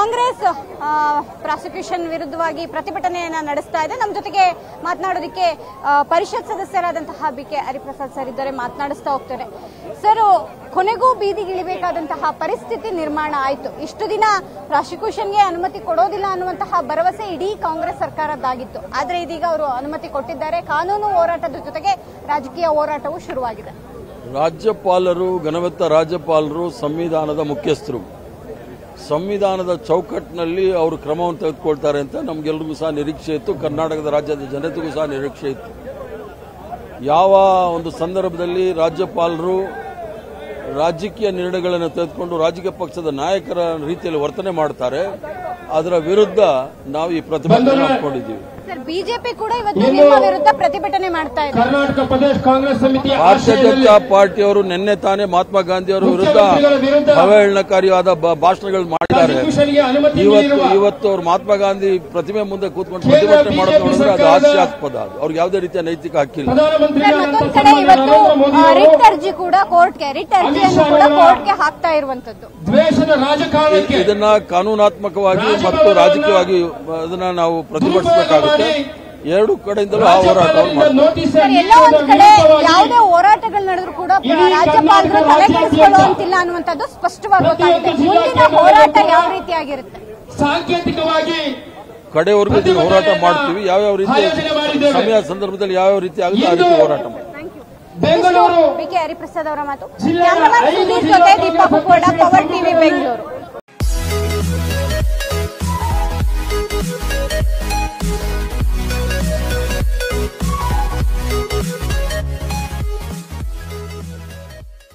Congress prosecution ವಿರುದ್ಧವಾಗಿ ಪ್ರತಿಭಟನೆಯನ್ನ ನಡೆಸ್ತಾ ಇದೆ ನಮ್ಮ ಜೊತೆಗೆ ಮಾತನಾಡೋದಕ್ಕೆ ಆ, ಪರಿಷತ್ ಸದಸ್ಯರಾದಂತಹ ಬಿ ಕೆ ಹರಿಪ್ರಸಾದ್ ಸರ್ ಇದ್ದಾರೆ ಮಾತನಾಡಿಸ್ತಾ ಹೋಗ್ತಾರೆ ಸರ್ ಕೊನೆಗೂ ಬೀದಿಗಿಳಿಬೇಕಾದಂತಹ ಪರಿಸ್ಥಿತಿ ನಿರ್ಮಾಣ ಆಯಿತು ಇಷ್ಟು ದಿನ ಪ್ರಾಸಿಕ್ಯೂಷನ್ಗೆ ಅನುಮತಿ ಕೊಡೋದಿಲ್ಲ ಅನ್ನುವಂತಹ ಭರವಸೆ ಇಡೀ ಕಾಂಗ್ರೆಸ್ ಸರ್ಕಾರದ್ದಾಗಿತ್ತು ಆದ್ರೆ ಇದೀಗ ಅವರು ಅನುಮತಿ ಕೊಟ್ಟಿದ್ದಾರೆ ಕಾನೂನು ಹೋರಾಟದ ಜೊತೆಗೆ ರಾಜಕೀಯ ಹೋರಾಟವೂ ಶುರುವಾಗಿದೆ ರಾಜ್ಯಪಾಲರು ಘನವೆತ್ತ ರಾಜ್ಯಪಾಲರು ಸಂವಿಧಾನದ ಮುಖ್ಯಸ್ಥರು ಸಂವಿಧಾನದ ಚೌಕಟ್ಟಿನಲ್ಲಿ ಅವರು ಕ್ರಮವನ್ನು ತೆಗೆದುಕೊಳ್ತಾರೆ ಅಂತ ನಮಗೆಲ್ಲರಿಗೂ ಸಹ ನಿರೀಕ್ಷೆ ಇತ್ತು ಕರ್ನಾಟಕದ ರಾಜ್ಯದ ಜನತೆಗೂ ಸಹ ನಿರೀಕ್ಷೆ ಇತ್ತು ಯಾವ ಒಂದು ಸಂದರ್ಭದಲ್ಲಿ ರಾಜ್ಯಪಾಲರು ರಾಜಕೀಯ ನಿರ್ಣಯಗಳನ್ನು ತೆಗೆದುಕೊಂಡು ರಾಜಕೀಯ ಪಕ್ಷದ ನಾಯಕರ ರೀತಿಯಲ್ಲಿ ವರ್ತನೆ ಮಾಡ್ತಾರೆ ಅದರ ವಿರುದ್ಧ ನಾವು ಈ ಪ್ರತಿಭಟನೆ ಹಾಕೊಂಡಿದ್ದೀವಿ ಸರ್ ಬಿಜೆಪಿ ಕೂಡ ಇವತ್ತು ನಿಮ್ಮ ವಿರುದ್ಧ ಪ್ರತಿಭಟನೆ ಮಾಡ್ತಾ ಇದೆ ಕರ್ನಾಟಕ ಪ್ರದೇಶ ಕಾಂಗ್ರೆಸ್ ಸಮಿತಿಯ ಭಾರತೀಯ ಆಶ್ರಯದಲ್ಲಿ ಜನತಾ ಪಾರ್ಟಿಯವರು ನಿನ್ನೆ ತಾನೇ ಮಹಾತ್ಮ ಗಾಂಧಿ ಅವರ ವಿರುದ್ಧ ಮುಖ್ಯಮಂತ್ರಿಗಳ ವಿರುದ್ಧ ಅವಹೇಳನಕಾರಿಯಾದ ಬ- ಭಾಷಣಗಳು ಮಾಡಿದ್ದಾರೆ ಪ್ರಾಸಿಕ್ಯೂಷನ್ಗೆ ಅನುಮತಿ ಇವತ್ತು ನೀಡಿರುವ ಇವತ್ತು ಅವರು ಮಹಾತ್ಮ ಗಾಂಧಿ ಪ್ರತಿಮೆ ಮುಂದೆ ಕೂತ್ಕೊಂಡು ಕೇಂದ್ರ ಪ್ರತಿಭಟನೆ ಮಾಡೋದು ಬಿಜೆಪಿ ನೋಡಿದ್ರೆ ಅದು ಸರ್ಕಾರದ ಹಾಸ್ಯಾಸ್ಪದ ಅದು ಅವ್ರಿಗೆ ಯಾವುದೇ ರೀತಿಯ ನೈತಿಕ ಹಕ್ಕಿಲ್ಲ ಸರ್ ಪ್ರಧಾನಮಂತ್ರಿಗಳಾದಂತಹ ಮತ್ತೊಂದ್ ಕಡೆ ಸನ್ಮಾನ್ಯ ಇವತ್ತು ನರೇಂದ್ರ ಮೋದಿ ಆ, ಅವರು ರಿಟ್ ಅರ್ಜಿ ಕೂಡ ಕೋರ್ಟ್ಗೆ ರಿಟ್ ಅರ್ಜಿಯನ್ನು ಕೂಡ ಕೋರ್ಟ್ಗೆ ಹಾಕ್ತಾ ಇರುವಂತದ್ದು ದ್ವೇಷದ ರಾಜಕಾರಣಕ್ಕೆ ಇದನ್ನ ಕಾನೂನಾತ್ಮಕವಾಗಿ ಮತ್ತು ರಾಜಕೀಯವಾಗಿ ಅದನ್ನ ನಾವು ಪ್ರತಿಭಟಿಸಬೇಕಾಗುತ್ತೆ ಎರಡು ಕಡೆಯಿಂದಲೂ ಆ ಹೋರಾಟವನ್ನು ಮಾಡ್ತೀವಿ ನೋಟಿಸ್ ಸರ್ ಎಲ್ಲೋ ಒಂದ್ ಕಡೆ ಯಾವುದೇ ಹೋರಾಟಗಳು ನಡೆದ್ರು ಕೂಡ ರಾಜ್ಯಪಾಲರು ತಲೆ ಕೆಡಿಸ್ಕೊಳ್ಳುವಂತಿಲ್ಲ ಅನ್ನುವಂಥದ್ದು ಸ್ಪಷ್ಟವಾಗಿ ಗೊತ್ತಾಗಿದೆ ಮುಂದಿನ ಹೋರಾಟ ಯಾವ ರೀತಿಯಾಗಿರುತ್ತೆ ಸಾಂಕೇತಿಕವಾಗಿ ಕಡೆವರೆಗೂ ಇದನ್ನ ಹೋರಾಟ ಮಾಡ್ತೀವಿ ಯಾವ್ಯಾವ ರೀತಿ ಆಯೋಜನೆ ಮಾಡಿದ್ದೇವೆ. ಸಮಯ ಸಂದರ್ಭದಲ್ಲಿ ಯಾವ್ಯಾವ ರೀತಿ ಆಗುತ್ತೆ ಆ ರೀತಿ ಹೋರಾಟ ಮಾಡ್ತೀವಿ thank you Bengaluru B K Hariprasad ಅವರ ಮಾತು ಜಿಲ್ಲೆಯ ಕ್ಯಾಮರಾಮನ್ ಐದು ಸುಧೀರ್ ಜೊತೆ ಜಿಲ್ಲಾ ದೀಪಕ್ ಕೂಡ ಕಾಂಗ್ರೆಸ್ ಪವರ್ ಟಿವಿ ಬೆಂಗಳೂರು